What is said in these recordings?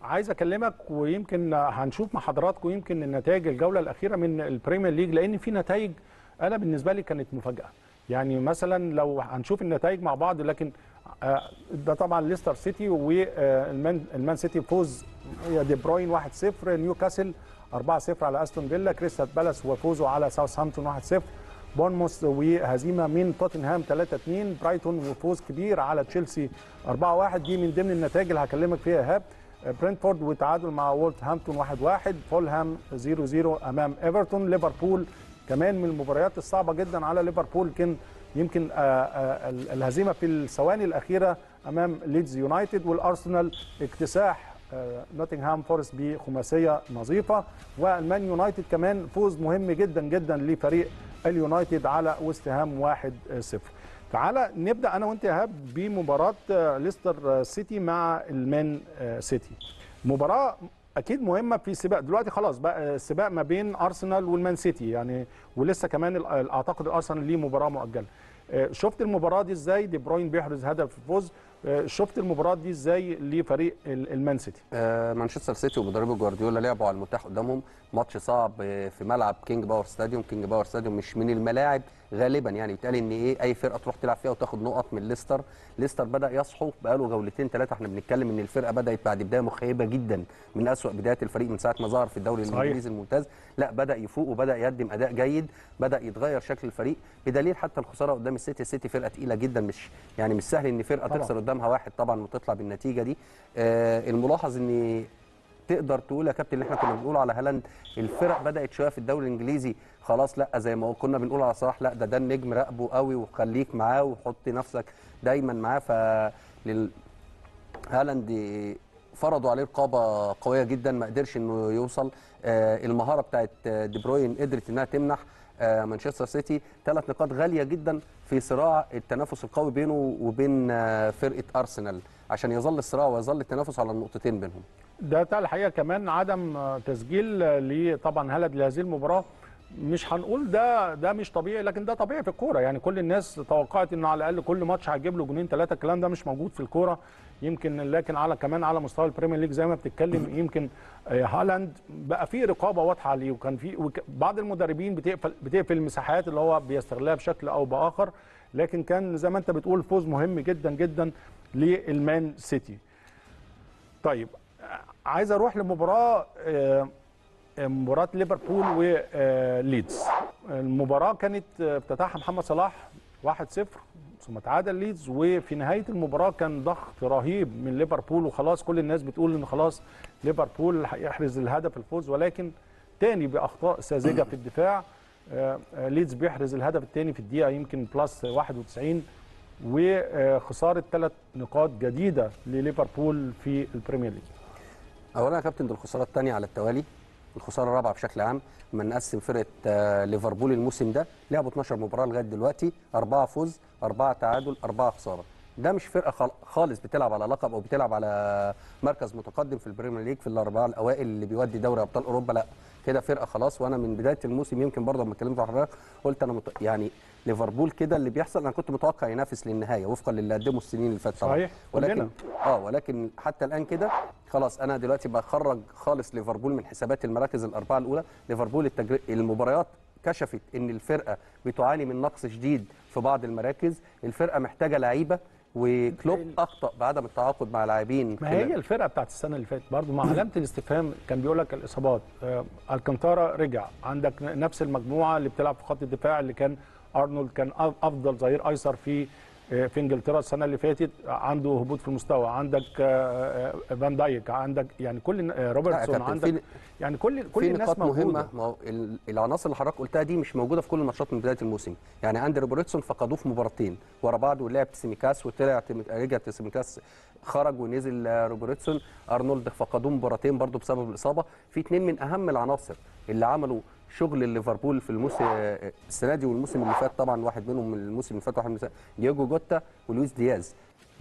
عايز اكلمك ويمكن هنشوف مع حضراتكم يمكن النتائج الجوله الاخيره من البريمير ليج لان في نتائج انا بالنسبه لي كانت مفاجاه يعني مثلا لو هنشوف النتائج مع بعض لكن آه، ده طبعا ليستر سيتي والمان المان سيتي فوز دي بروين 1-0 نيوكاسل 4-0 على استون فيلا كريستال بالاس وفوزه على ساوثهامبتون 1-0 بورنموث وهزيمه من توتنهام 3-2 برايتون وفوز كبير على تشيلسي 4-1 دي من ضمن النتائج اللي هكلمك فيها ايهاب برنتفورد وتعادل مع وولفهامبتون 1-1 فولهام 0-0 امام ايفرتون ليفربول كمان من المباريات الصعبه جدا على ليفربول كان يمكن آه، آه، ال- الهزيمه في الثواني الاخيره امام ليدز يونايتد والارسنال اكتساح آه، نوتنغهام فورست بخماسيه نظيفه والمان يونايتد كمان فوز مهم جدا جدا لفريق اليونايتد على ويست هام 1-0 تعالى نبدا انا وانت يا ايهاب بمباراه آه، ليستر آه، سيتي مع المان آه، سيتي مباراه اكيد مهمه في سباق دلوقتي خلاص بقى السباق ما بين ارسنال والمان سيتي يعني ولسه كمان ال- اعتقد الارسنال ليه مباراه مؤجله آه، شفت المباراه دي ازاي دي بروين بيحرز هدف الفوز آه، شفت المباراه دي ازاي لفريق ال- المان سيتي آه، مانشستر سيتي ومدربه جوارديولا لعبوا على المتاح قدامهم ماتش صعب آه، في ملعب كينج باور ستاديوم كينج باور ستاديوم مش من الملاعب غالبا يعني يتقال ان ايه اي فرقه تروح تلعب فيها وتاخد نقط من ليستر ليستر بدا يصحو بقاله جولتين ثلاثه احنا بنتكلم ان الفرقه بدات بعد بدايه مخيبه جدا من اسوا بدايات الفريق من ساعه ما ظهر في الدوري صحيح. الانجليزي الممتاز لا بدا يفوق وبدا يقدم اداء جيد بدا يتغير شكل الفريق بدليل حتى الخساره قدام السيتي السيتي فرقه تقيله جدا مش يعني مش سهل ان فرقه طبعا. تخسر قدامها واحد طبعا وتطلع بالنتيجه دي آه الملاحظ ان تقدر تقول يا كابتن اللي احنا كنا بنقول على هالاند الفرق بدات شويه في الدوري الانجليزي خلاص لا زي ما كنا بنقول على صلاح لا ده ده النجم راقبه قوي وخليك معاه وحط نفسك دايما معاه ف لل... هالاند فرضوا عليه رقابه قويه جدا ما قدرش انه يوصل آه المهاره بتاعت آه، دي بروين قدرت انها تمنح آه مانشستر سيتي ثلاث نقاط غاليه جدا في صراع التنافس القوي بينه وبين آه فرقه ارسنال عشان يظل الصراع ويظل التنافس على النقطتين بينهم ده بتاع الحقيقه كمان عدم آه، تسجيل آه، ل طبعا هلد لهذه المباراه مش هنقول ده ده مش طبيعي لكن ده طبيعي في الكوره يعني كل الناس توقعت انه على الاقل كل ماتش هيجيب له جونين ثلاثه الكلام ده مش موجود في الكوره يمكن لكن على كمان على مستوى البريمير ليج زي ما بتتكلم يمكن آه، هالاند بقى في رقابه واضحه عليه وكان في وك- بعض المدربين بتقفل بتقفل المساحات اللي هو بيستغلها بشكل او باخر لكن كان زي ما انت بتقول فوز مهم جدا جدا للمان سيتي طيب عايز اروح لمباراه آه، مباراه ليفربول وليدز المباراه كانت آه، افتتحها محمد صلاح 1-0 ثم تعادل ليدز وفي نهايه المباراه كان ضغط رهيب من ليفربول وخلاص كل الناس بتقول ان خلاص ليفربول هيحرز الهدف الفوز ولكن تاني باخطاء ساذجه في الدفاع آه، آه، ليدز بيحرز الهدف الثاني في الدقيقه يمكن بلس 91 وخساره ثلاث نقاط جديده لليفربول في البريمير ليج اولا يا كابتن دي الخساره الثانيه على التوالي الخساره الرابعه بشكل عام لما نقسم فرقه آه، ليفربول الموسم ده لعبوا 12 مباراه لغايه دلوقتي اربعه فوز اربعه تعادل اربعه خساره ده مش فرقه خال- خالص بتلعب على لقب او بتلعب على مركز متقدم في البريمير ليج في الاربعه الاوائل اللي بيودي دوري ابطال اوروبا لا كده فرقه خلاص وانا من بدايه الموسم يمكن برضه لما اتكلمت مع حضرتك قلت انا مت... يعني ليفربول كده اللي بيحصل انا كنت متوقع ينافس للنهايه وفقا للي قدمه السنين اللي فاتت طبعاً. صحيح، ولكن كلنا. اه ولكن حتى الان كده خلاص انا دلوقتي بخرج خالص ليفربول من حسابات المراكز الاربعه الاولى ليفربول التجر... المباريات كشفت ان الفرقه بتعاني من نقص شديد في بعض المراكز الفرقه محتاجه لعيبه وكلوب اخطا بعدم التعاقد مع لاعبين ما هي الفرقه بتاعت السنه اللي فاتت برضه مع علامه الاستفهام كان بيقول لك الاصابات آه، الكانتارا رجع عندك نفس المجموعه اللي بتلعب في خط الدفاع اللي كان ارنولد كان أف- افضل ظهير ايسر في آه، في انجلترا السنه اللي فاتت عنده هبوط في المستوى عندك آه، آه، فان دايك عندك يعني كل آه، روبرتسون كابتن، عندك في- يعني كل كل في الناس نقاط موجوده مهمه ما هو ال- العناصر اللي حضرتك قلتها دي مش موجوده في كل الماتشات من بدايه الموسم يعني اندري روبرتسون فقدوه في مباراتين ورا بعض ولعب تسيميكاس وطلع تيم- رجع تسيميكاس خرج ونزل آه، روبرتسون ارنولد فقدوه مباراتين برضه بسبب الاصابه في اثنين من اهم العناصر اللي عملوا شغل ليفربول في الموسم آه، السنه دي والموسم اللي فات طبعا واحد منهم من الموسم اللي فات واحد من السنة- دييجو جوتا ولويس دياز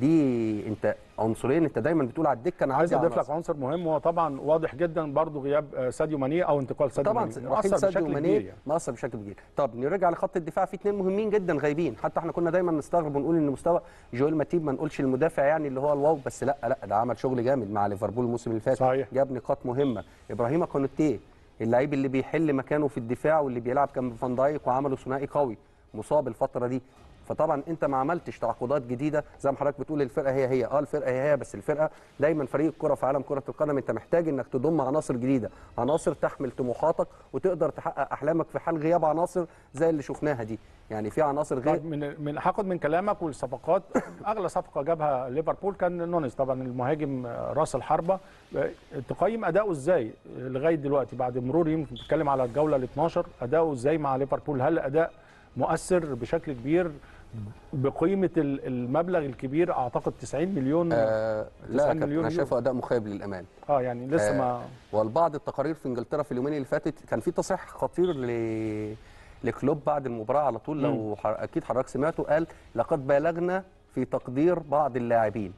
دي انت عنصريا انت دايما بتقول على الدكه انا عايز عندي اضيف لك عناصر. عنصر مهم هو طبعا واضح جدا برضو غياب آه، ساديو ماني او انتقال ساديو طبعا ماني رحيل مؤثر ساديو بشكل ماني كبير يعني. مؤثر بشكل كبير طب نرجع لخط الدفاع في اثنين مهمين جدا غايبين حتى احنا كنا دايما نستغرب ونقول ان مستوى جويل ماتيب ما نقولش المدافع يعني اللي هو الواو بس لا لا ده عمل شغل جامد مع ليفربول الموسم اللي فات صحيح. جاب نقاط مهمه ابراهيم كونوتيه اللعيب اللي بيحل مكانه في الدفاع واللي بيلعب جنب فان دايك وعملوا ثنائي قوي مصاب الفتره دي فطبعا انت ما عملتش تعاقدات جديده زي ما حضرتك بتقول الفرقه هي هي اه الفرقه هي هي بس الفرقه دايما فريق الكره في عالم كره القدم انت محتاج انك تضم عناصر جديده عناصر تحمل طموحاتك وتقدر تحقق احلامك في حال غياب عناصر زي اللي شفناها دي يعني في عناصر غير طيب من من هاخد من كلامك والصفقات اغلى صفقه جابها ليفربول كان نونيز طبعا المهاجم آه، راس الحربه آه، تقيم اداؤه ازاي آه، لغايه دلوقتي بعد مرور يمكن تتكلم على الجوله ال 12 اداؤه ازاي مع ليفربول هل اداء مؤثر بشكل كبير بقيمه ال- المبلغ الكبير اعتقد 90 مليون اه, آه لا 90 يا كابتن مليون انا يورو. شايفه اداء مخيب للامان آه يعني لسه آه، ما والبعض التقارير في انجلترا في اليومين اللي فاتت كان في تصريح خطير ل لكلوب بعد المباراه على طول لو ح... اكيد حضرتك سمعته قال لقد بالغنا في تقدير بعض اللاعبين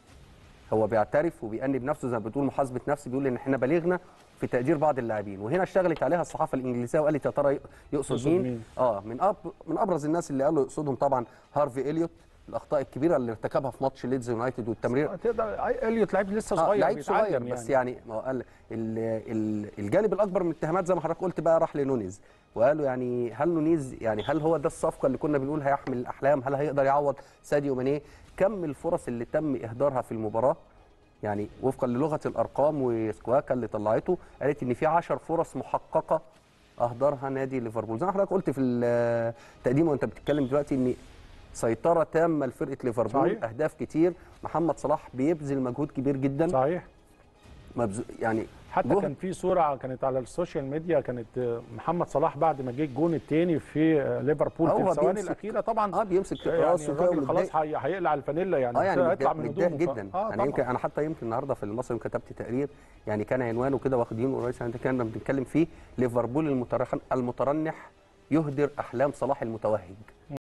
هو بيعترف وبيأنب نفسه زي ما بتقول محاسبه نفس بيقول ان احنا بالغنا في تقدير بعض اللاعبين وهنا اشتغلت عليها الصحافه الانجليزيه وقالت يا ترى يقصد يقصد مين؟ مين؟ اه من أب... من ابرز الناس اللي قالوا يقصدهم طبعا هارفي اليوت الاخطاء الكبيره اللي ارتكبها في ماتش ليدز يونايتد والتمرير تقدر اليوت لعيب لسه آه صغير لعيب صغير بيتعلم بس يعني ما هو قال ال- ال- الجانب الاكبر من الاتهامات زي ما حضرتك قلت بقى راح لنونيز وقالوا يعني هل نونيز يعني هل هو ده الصفقه اللي كنا بنقول هيحمل الاحلام هل هيقدر يعوض ساديو ماني كم الفرص اللي تم اهدارها في المباراه يعني وفقا للغه الارقام وسكواكا اللي طلعته قالت ان في 10 فرص محققه اهدرها نادي ليفربول زي ما حضرتك قلت في التقديم وانت بتتكلم دلوقتي ان سيطره تامه لفرقه ليفربول صحيح. اهداف كتير محمد صلاح بيبذل مجهود كبير جدا صحيح مبذو... يعني حتى جهد. كان في صوره كانت على السوشيال ميديا كانت آه، محمد صلاح بعد ما جه الجون الثاني في آه، ليفربول في هو الثواني بيمسك- الاخيره طبعا اه بيمسك يعني راسه كده الراجل خلاص ومتضايق. هي- هيقلع الفانيلا يعني اه يعني هيطلع متضايق من متضايق هدومه ف- جدا اه انا طبعا يمكن انا حتى يمكن النهارده في المصري كتبت تقرير يعني كان عنوانه كده واخدينه ورئيس احنا كنا بنتكلم فيه ليفربول المترخ- المترنح يهدر احلام صلاح المتوهج